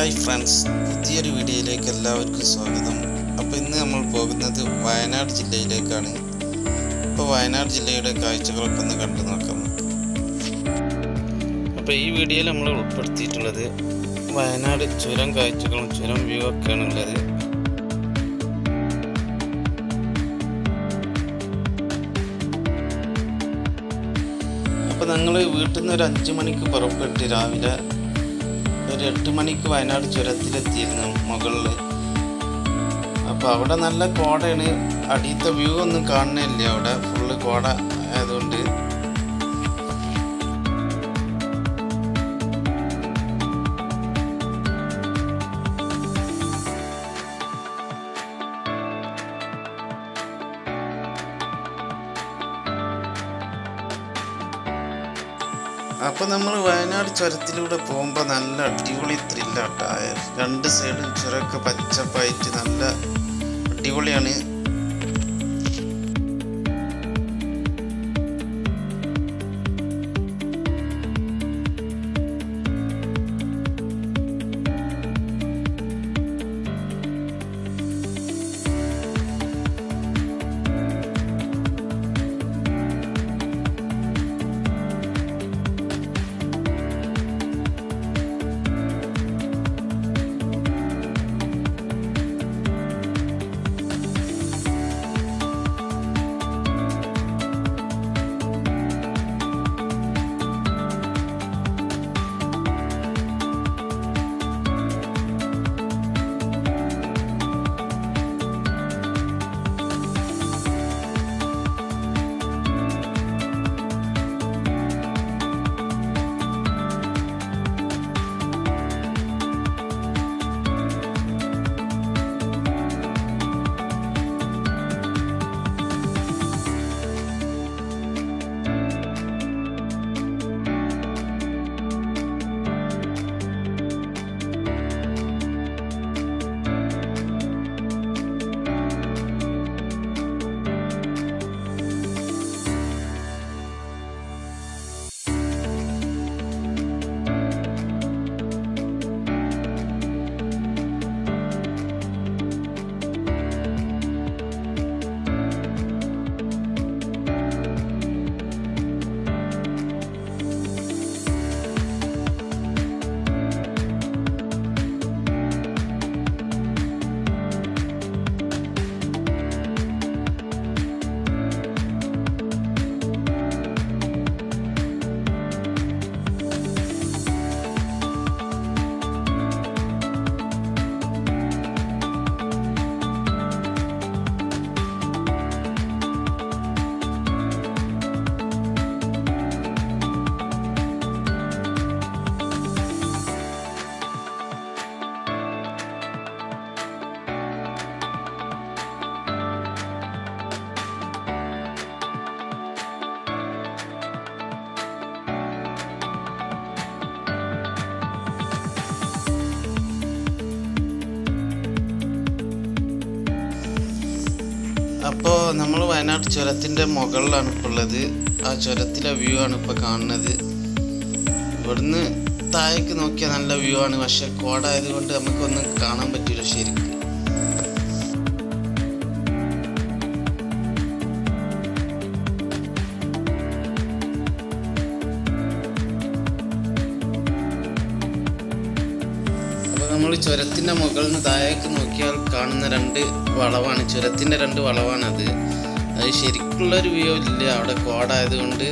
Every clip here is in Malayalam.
ഹായ് ഫ്രണ്ട്സ് പുതിയൊരു വീഡിയോയിലേക്ക് എല്ലാവർക്കും സ്വാഗതം അപ്പോൾ ഇന്ന് നമ്മൾ പോകുന്നത് വയനാട് ജില്ലയിലേക്കാണ് അപ്പോൾ വയനാട് ജില്ലയുടെ കാഴ്ചകളൊക്കെ ഒന്ന് കണ്ടു നോക്കാം അപ്പോൾ ഈ വീഡിയോയിൽ നമ്മൾ ഉൾപ്പെടുത്തിയിട്ടുള്ളത് വയനാട് ചുരം കാഴ്ചകളും ചുരം വ്യൂ ഒക്കെയാണ് ഉള്ളത് അപ്പോൾ ഞങ്ങൾ വീട്ടിൽ നിന്ന് ഒരു അഞ്ച് മണിക്ക് പുറപ്പെട്ട് രാവിലെ ഒരു എട്ട് മണിക്ക് വയനാട് ചുരത്തിലെത്തിയിരുന്നു മുകളിൽ അപ്പോൾ അവിടെ നല്ല കോടയാണ് അടിയത്തെ വ്യൂ ഒന്നും കാണുന്നില്ല അവിടെ ഫുള്ള് കോട ആയതുകൊണ്ട് അപ്പോൾ നമ്മൾ വയനാട് ചുരത്തിലൂടെ പോകുമ്പോൾ നല്ല അടിപൊളി ത്രില്ലാട്ടാ രണ്ട് സൈഡും ചുരമൊക്കെ പച്ചപ്പായിട്ട് നല്ല അടിപൊളിയാണ് അപ്പോൾ നമ്മൾ വയനാട് ചുരത്തിൻ്റെ മുകളിലാണ് ഇപ്പോൾ ഉള്ളത് ആ ചുരത്തിലെ വ്യൂ ആണ് ഇപ്പോൾ കാണുന്നത് ഇവിടുന്ന് താഴേക്ക് നോക്കിയാൽ നല്ല വ്യൂ ആണ് പക്ഷെ കോട ആയതുകൊണ്ട് നമുക്കൊന്നും കാണാൻ പറ്റില്ല ശരിക്കും അപ്പോൾ നമ്മൾ ചുരത്തിൻ്റെ മുകളിൽ നിന്ന് താഴേക്ക് നോക്കിയാൽ കാണുന്ന രണ്ട് വളവാണ് ചുരത്തിൻ്റെ രണ്ട് വളവാണത് അത് ശരിക്കുള്ളൊരു വ്യൂ ഇല്ല അവിടെ കോടായതുകൊണ്ട്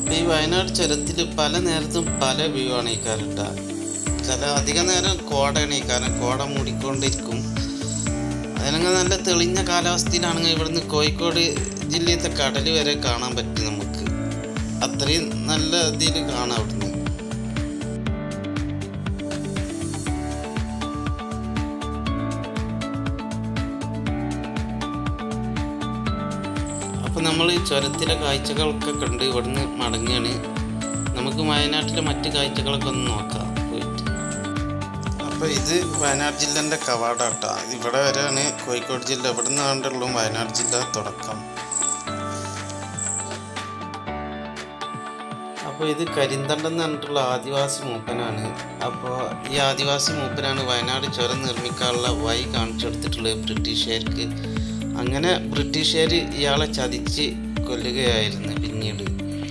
അപ്പോൾ ഈ വയനാട് ചുരത്തിൽ പല നേരത്തും പല വ്യൂ ആണ് ഈ കാരട്ട ചില അധിക നേരം കോടയാണ് ഈ കാരണം കോട മൂടിക്കൊണ്ടിരിക്കും അതിനങ്ങ് നല്ല തെളിഞ്ഞ കാലാവസ്ഥയിലാണെങ്കിൽ ഇവിടുന്ന് കോഴിക്കോട് ജില്ലയിലത്തെ കടൽ വരെ കാണാൻ പറ്റും നമുക്ക് അത്രയും നല്ല ഇതിൽ കാണാം അവിടുന്ന് അപ്പോൾ നമ്മൾ ഈ ചുരത്തിലെ കാഴ്ചകളൊക്കെ കണ്ട് ഇവിടുന്ന് മടങ്ങുകയാണ് നമുക്ക് വയനാട്ടിലെ മറ്റ് കാഴ്ചകളൊക്കെ ഒന്ന് നോക്കാം പോയിട്ട് അപ്പോൾ ഇത് വയനാട് ജില്ലേൻ്റെ കവാടാട്ടാ ഇവിടെ വരെയാണ് കോഴിക്കോട് ജില്ല ഇവിടെ നിന്നാണ്ടുള്ളൂ വയനാട് ജില്ല തുടക്കം അപ്പോൾ ഇത് കരിന്തണ്ടം എന്ന് പറഞ്ഞിട്ടുള്ള ആദിവാസി മൂപ്പനാണ് അപ്പോൾ ഈ ആദിവാസി മൂപ്പനാണ് വയനാട് ചുരം നിർമ്മിക്കാനുള്ള വഴി കാണിച്ചു കൊടുത്തിട്ടുള്ളത് ബ്രിട്ടീഷുകാർക്ക് അങ്ങനെ ബ്രിട്ടീഷുകാർ ഇയാളെ ചതിച്ച് കൊല്ലുകയായിരുന്നു പിന്നീട്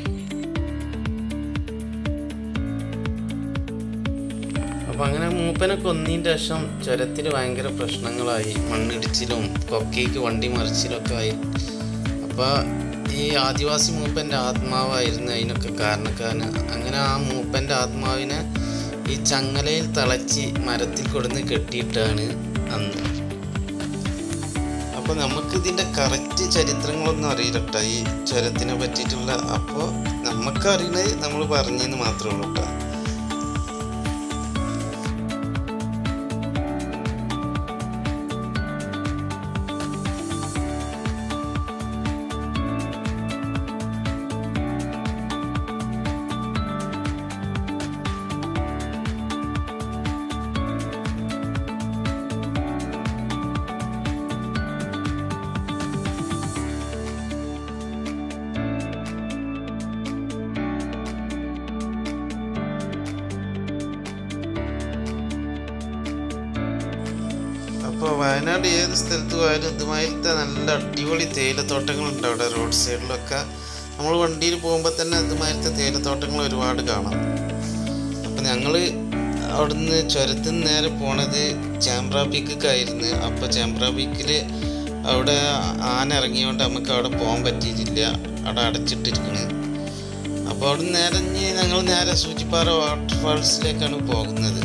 അപ്പം അങ്ങനെ മൂപ്പനെ കൊന്നതിൻ്റെ ശേഷം ചുരത്തിൽ ഭയങ്കര പ്രശ്നങ്ങളായി മണ്ണിടിച്ചിലും കൊക്കയ്ക്ക് വണ്ടി മറിച്ചിലും ഒക്കെ ആയി അപ്പോൾ ഈ ആദിവാസി മൂപ്പൻ്റെ ആത്മാവായിരുന്നു അതിനൊക്കെ കാരണക്കാരന് അങ്ങനെ ആ മൂപ്പൻ്റെ ആത്മാവിനെ ഈ ചങ്ങലയിൽ തളച്ച് മരത്തിൽ കൊടുന്ന് കെട്ടിയിട്ടാണ് അന്ന് അപ്പോൾ നമുക്ക് ഇതിൻ്റെ കറക്റ്റ് ചരിത്രങ്ങളൊന്നും അറിയില്ല കേട്ടോ ഈ ചുരത്തിനെ പറ്റിയിട്ടുള്ള അപ്പോൾ നമുക്ക് അറിയണത് നമ്മൾ പറഞ്ഞെന്ന് മാത്രമേ ഉള്ളൂ കേട്ടോ അപ്പോൾ വയനാട് ഏത് സ്ഥലത്ത് പോയാലും ഇതുമാതിരത്തെ നല്ല അടിപൊളി തേയിലത്തോട്ടങ്ങളുണ്ട് അവിടെ റോഡ് സൈഡിലൊക്കെ നമ്മൾ വണ്ടിയിൽ പോകുമ്പോൾ തന്നെ ഇതുമാതിരത്തെ തേയിലത്തോട്ടങ്ങൾ ഒരുപാട് കാണാം അപ്പം ഞങ്ങൾ അവിടുന്ന് ചുരത്തിൽ നിന്ന് നേരെ പോണത് ചേമ്പ്ര പീക്കായിരുന്നു അപ്പോൾ ചേമ്പ്ര പീക്കിൽ അവിടെ ആന ഇറങ്ങിയോണ്ട് നമുക്ക് അവിടെ പോകാൻ പറ്റിയിട്ടില്ല അവിടെ അടച്ചിട്ടിരിക്കണ് അപ്പോൾ അവിടെ നേരെ ഇനി ഞങ്ങൾ നേരെ സൂചിപ്പാറ വാട്ടർഫാൾസിലേക്കാണ് പോകുന്നത്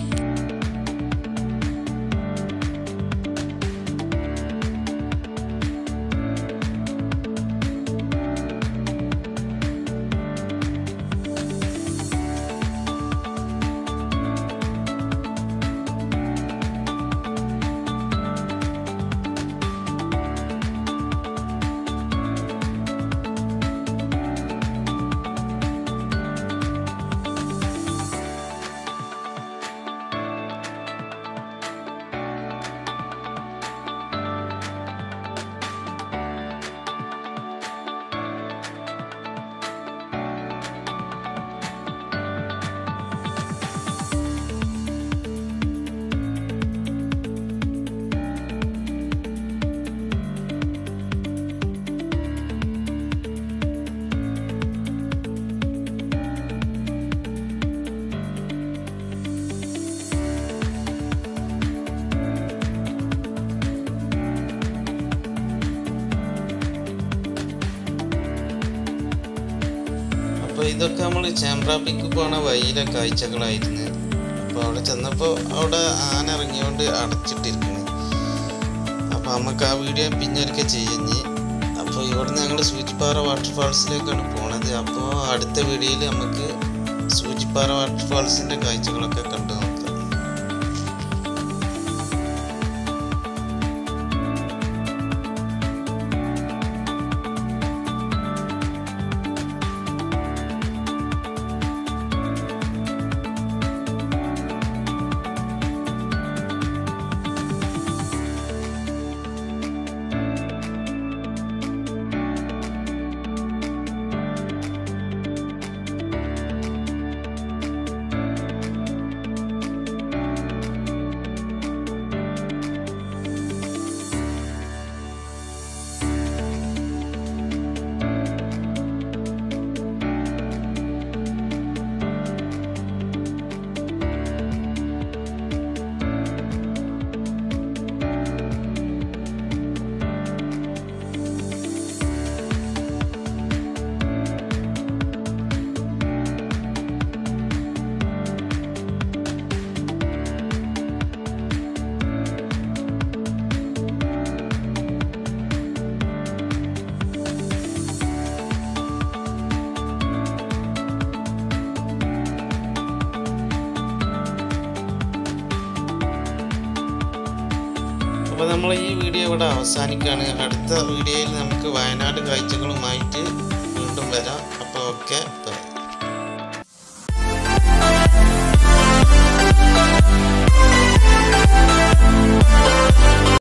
അപ്പോൾ ഇതൊക്കെ നമ്മൾ ചേമ്പ്രാപ്പിക്ക് പോണ വഴിയിലെ കാഴ്ചകളായിരുന്നു അപ്പോൾ അവിടെ ചെന്നപ്പോൾ അവിടെ ആന ഇറങ്ങിയോണ്ട് അടച്ചിട്ടിരിക്കണ് അപ്പോൾ നമുക്ക് ആ വീഡിയോ പിന്നൊരിക്കൽ ചെയ്യുഞ്ഞ് അപ്പോൾ ഇവിടുന്ന് ഞങ്ങൾ സൂചിപ്പാറ വാട്ടർഫാൾസിലേക്കാണ് പോണത് അപ്പോൾ അടുത്ത വീഡിയോയിൽ നമുക്ക് സൂചിപ്പാറ വാട്ടർഫാൾസിൻ്റെ കാഴ്ചകളൊക്കെ കണ്ടു നോക്കാം അപ്പോൾ നമ്മൾ ഈ വീഡിയോ ഇവിടെ അവസാനിക്കുകയാണ് അടുത്ത വീഡിയോയിൽ നമുക്ക് വയനാട് കാഴ്ചകളുമായിട്ട് വീണ്ടും വരാം അപ്പോൾ ഓക്കെ ബൈ